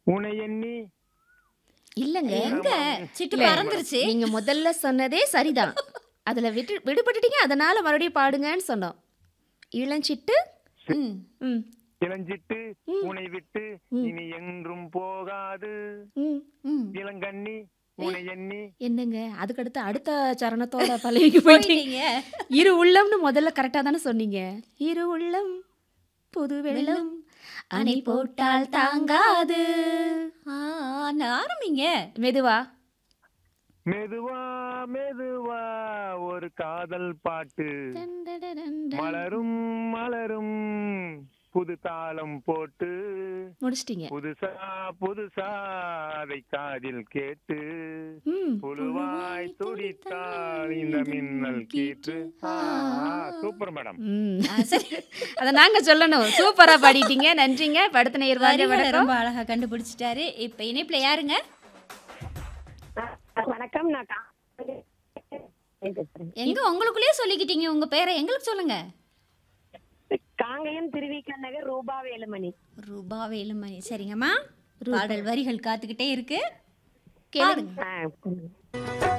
உனை எண்ணி இல்லங்க எங்க சிட்டு இல்ல. பறந்துருச்சு நீங்க முதல்ல சொன்னதே சரிதான் அதுல விட்டு விடுபட்டுட்டீங்க அதனால மறுபடியும் பாடுங்கன்னு சொன்னோம் இளஞ்சிட்டு ம். ம் இளஞ்சிட்டு உனை விட்டு இனி என்றும் போகாது ம் ம். இளங்கண்ணி உனை எண்ணி என்னங்க அதுக்கடுத்து அடுத்த சரணத்தோட பல்லவிக்கு போயிட்டீங்க போயிட்டீங்க இரு உள்ளம்னு முதல்ல கரெக்டா தானே சொன்னீங்க இரு உள்ளம் புது வெள்ளம் அணை போட்டால் தாங்காது ஆ, நான் ஆரம்பிங்க மெதுவா மெதுவா மெதுவா ஒரு காதல் பாட்டு மலரும் மலரும் புது தாளம் போட்டு முடிச்சிட்டீங்க புதுசா புதுசா அதை காதில் கேட்டு ம் புழுவாய் துடித்தாள் இந்த மின்னல் கீற்று ஆ, சூப்பர் மேடம் ம் ஆ, சரி அத நாங்க சொல்லணும் சூப்பரா பாடிட்டீங்க நன்றிங்க படுத்த நேர் வாங்க வரிகளை வணக்கம் ரொம்ப அழகா கண்டுபிடிச்சிட்டாரு இப்ப இணைப்புல யாருங்க வணக்கம் நான் கா- பேசுறேன். எங்க உங்களுக்குள்ளேயே சொல்லிக்கிட்டீங்க உங்க பேரை எங்களுக்கு சொல்லுங்க காங்கயம் திருவிக நகர் ரூபா வேலுமணி ரூபா வேலுமணி சரிங்கம்மா பாடல் வரிகள் காத்துக்கிட்டே இருக்கு கேளுங்க ஆ,